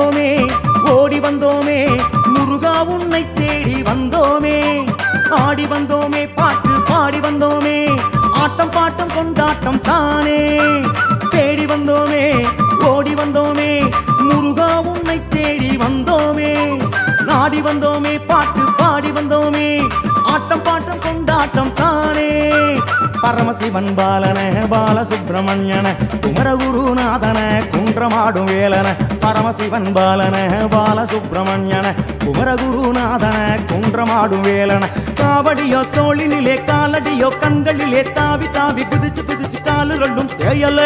வந்தோமே ஓடி வந்தோமே முருகா உன்னை தேடி வந்தோமே ஆடி வந்தோமே பாட்டு பாடி வந்தோமே ஆட்டம் பாட்டம் கொண்டாட்டம் தானே தேடி வந்தோமே ஓடி வந்தோமே முருகா உன்னை தேடி வந்தோமே நாடி வந்தோமே பாட்டு பாடி வந்தோமே ஆட்டம் பாட்டம் கொண்டாட்டம் தானே பரமசிவன் பாலன பாலசுப்பிரமணியன குமரகுருநாதன குன்றமாடும் வேலன பரமசிவன் பாலன பாலசுப்பிரமணியன குமரகுருநாதன குன்றமாடும் வேலன காவடியோ தோளினிலே காலடியோ கண்களிலே தாவி தாவி குதிச்சு குதிச்சு காலு ரெண்டும் தேயலே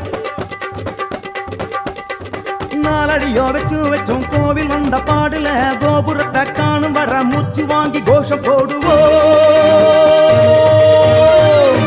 நாலடியோ வச்சு வச்சோம் கோவில் வந்த பாடுல கோபுரத்தை காணும் வர மூச்சு வாங்கி கோஷம் போடுவோம்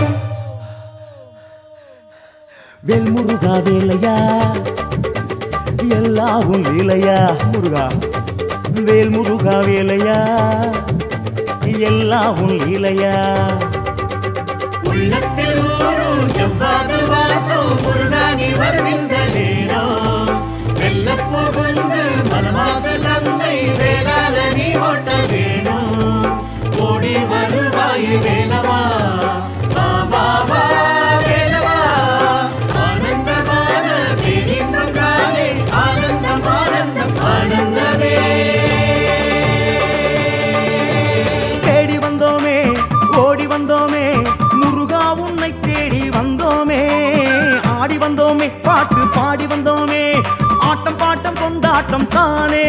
வேல் முருகா வேலையா எல்லாவும் லீலையா முருகா வேல் முருகா வேலையா எல்லாவும் லீலையா உள்ளத்தில் ஊரும் செவ்வாது வாசம் முருகானி வருவிந்த நேரம் வெல்ல புகுந்து மனமாச தந்தை வேளால நீ ஓட்ட வேணும் ஓடி வருவாய் வேலவா வா, வா, வா, வேலவா. ஆனந்தமான பேரின்பம் காலே ஆனந்தம் ஆனந்தம் ஆனந்தமே தேடி வந்தோமே ஓடி வந்தோமே முருகா உன்னை தேடி வந்தோமே ஆடி வந்தோமே பாட்டு பாடி வந்தோமே ஆட்டம் பாட்டம் கொண்டாட்டம் தானே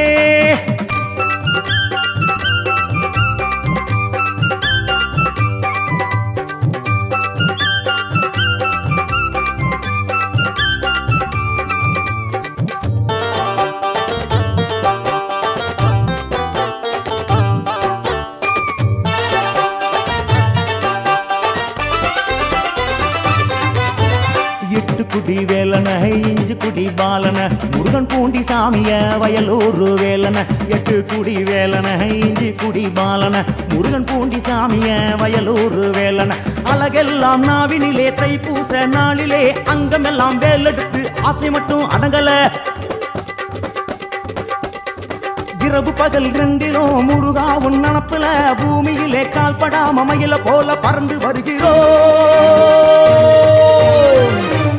எட்டு குடி வேலன இஞ்சு குடி பாலன முருகன் பூண்டி சாமிய வயலூர் வேலன எட்டு குடி வேலன இஞ்சி குடி பாலன முருகன் பூண்டி சாமிய வயலூர் வேலன அழகெல்லாம் நாவினிலே தைப்பூச நாளிலே அங்கமெல்லாம் வேலெடுத்து ஆசை மட்டும் அடங்கல இரவு பகல் ரெண்டிலும் முருகா உன் நினப்புல பூமியிலே கால்படாம மயில போல பறந்து வருகிறோம்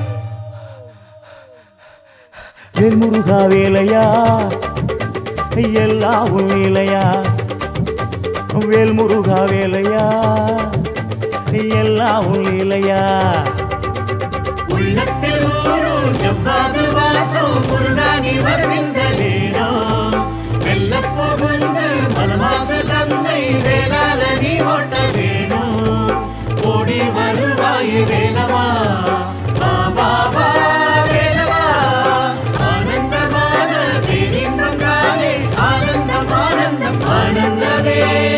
வேல் முருகா வேலையா எல்லாவும் வேலையா வேல் முருகா வேலையா எல்லாவும் லீலையா உள்ளத்தில் ஊரும் செவ்வாது வாசம் முருகானி வருவிந்த நேரம் வெல்ல புகுந்து மனமாச தந்தை வேளால நீ ஓட்ட வேணும் ஓடி வருவாய் வேலவா வா, வா, வா, வேலவா. ஆனந்தமான பேரின்பம் காலே ஆனந்தம் ஆனந்தம் ஆனந்தமே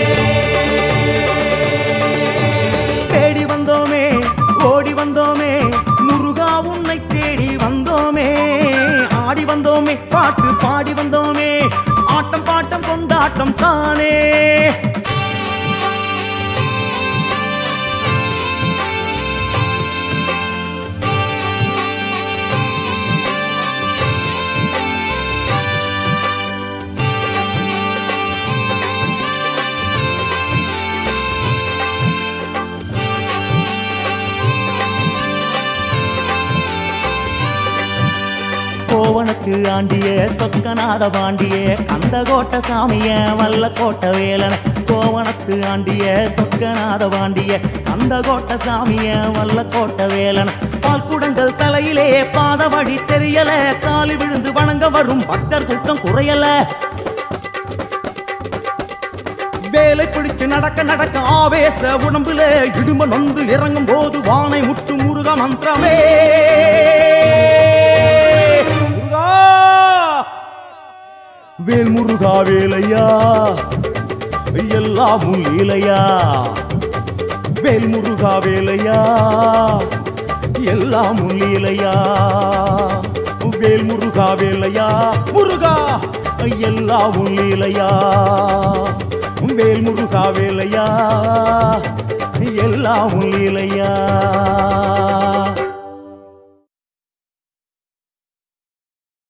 தேடி வந்தோமே ஓடி வந்தோமே முருகா உன்னை தேடி வந்தோமே ஆடி வந்தோமே பாட்டு பாடி வந்தோமே ஆட்டம் பாட்டம் கொண்டாட்டம் தானே கோவணத்து ஆண்டிய சொக்கநாத பாண்டிய கந்தகோட்ட சாமிய வல்ல கோட்ட வேலன கோவணத்து ஆண்டிய சொக்கநாத பாண்டிய கந்தகோட்ட சாமிய வல்ல கோட்ட வேலன பால் குடங்கள் தலையிலே பாத வழி தெரியல காலி விழுந்து வணங்க வரும் பக்தர் கூட்டம் குறையல வேலை பிடிச்சு நடக்க நடக்க ஆவேச உடம்புல இடும நொந்து இறங்கும் போது வானை முட்டு முருக மந்திரமே முருகா வேல் முருகா வேலையா எல்லாமும் லீலையா வேல் முருகா வேலையா எல்லாமும் லீலையா வேல் முருகா வேலையா முருகா எல்லாமும் லீலையா வேல் முருகா வேலையா எல்லாமும் லீலையா